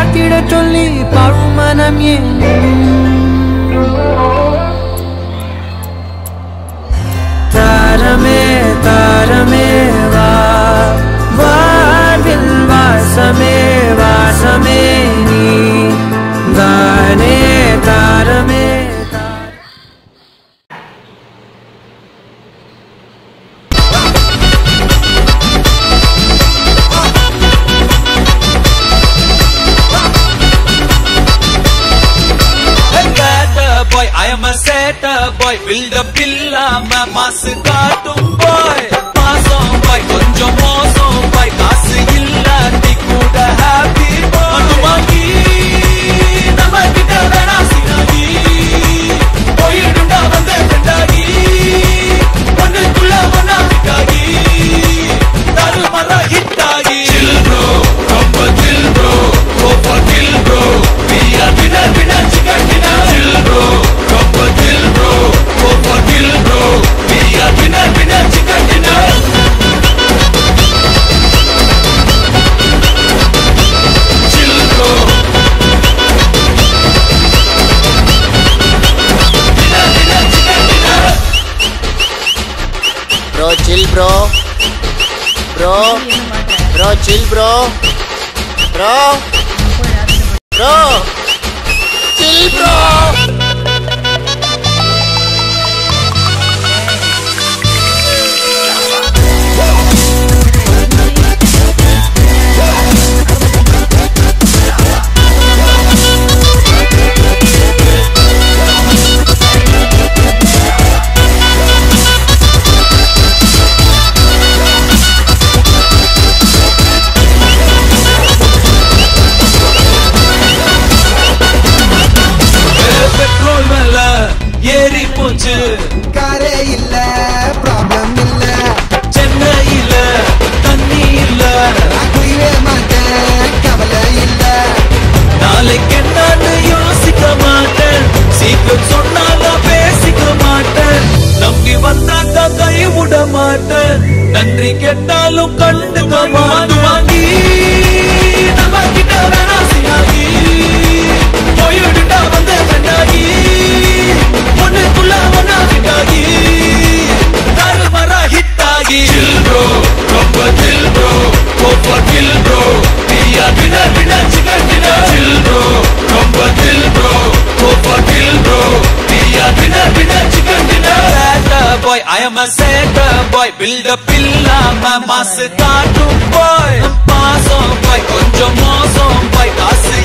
பார்த்திட சொல்லி பழுமனம் ஏன் தாரமே தாரமே வா வாழ்வில் வாசமே வாசமே நீ தானே தாரமே தாரமே Better boy, I am a setter boy. Build a இல்லாம மாசு காட்டும் boy. மாசம் boy, கொஞ்சம் மோசம் boy. காசு இல்லாட்டி கூட happy boy. மதுமாகி, நம்ம கிட்ட வேணாம் சினாகி. போயிடுண்டா வந்த friend-ஆகி. ஒண்ணுக்குள்ள ஒண்ணா விட்டாகி. தாறுமாறா hit ஆகி. Chill bro, ரொம்ப chill bro. Go for kill bro. We are winner, winner, chicken dinner. Chill bro, ரொம்ப chill bro. Go for kill bro. We are winner, winner, chicken dinner. Chill bro. Winner, winner, chicken dinner. Bro chill bro bro bro chill bro bro bro chill bro petrol மேல ஏறி போச்சு காரே இல்ல problem இல்ல சென்னையில தண்ணி இல்ல நான் குடிவே மாட்டேன் கவலை இல்ல நாளைக்கு என்னன்னு யோசிக்க மாட்டேன் சீக்கிரம் சொன்னாலும் பேசிக்க மாட்டேன் நம்பி வந்தாக்கா கை விட மாட்டேன் நன்றி கேட்டாலும் கண்டுக்க மாட்டேன் வாங்கி நம்ம கிட்ட வேணாம் சினாகி போயிடுண்டா வந்த கண்டாகி ஒண்ணுக்குள்ள ஒண்ணா விட்டாகி தாறுமாறா ஹிட் ஆகி chill bro ரொம்ப chill bro go for kill bro we are winner winner chicken dinner chill bro ரொம்ப chill bro go for kill bro we are winner winner chicken dinner setter boy I am a setter boy build up இல்லாம மாசு காட்டும் boy பாசம் boy கொஞ்சம் மோசம் boy காசு